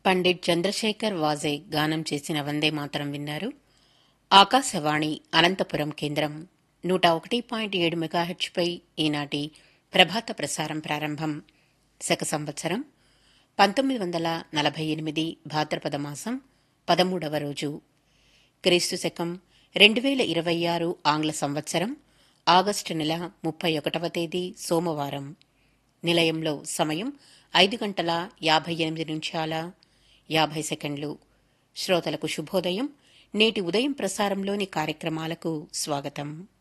పండిట్ చంద్రశేఖర్ వాజే గానం చేసిన వందే మాతరం విన్నారు ఆకాశవాణి అనంతపురం కేంద్రం నూట ఒకటి పాయింట్ ఏడు మెగాహెచ్పై ఈనాటి ప్రభాత ప్రసారం ప్రారంభం శక సంవత్సరం పంతొమ్మిది వందల నలభై ఎనిమిది భాద్రపద మాసం పదమూడవ రోజు క్రీస్తు శకం రెండు వేల ఇరవై ఆరు ఆంగ్ల సంవత్సరం ఆగస్టు నెల ముప్పై ఒకటవ తేదీ సోమవారం నిలయంలో సమయం ఐదు గంటల యాభై ఎనిమిది నిమిషాల యాభై సెకండ్లు శ్రోతలకు శుభోదయం నేటి ఉదయం ప్రసారంలోని కార్యక్రమాలకు స్వాగతం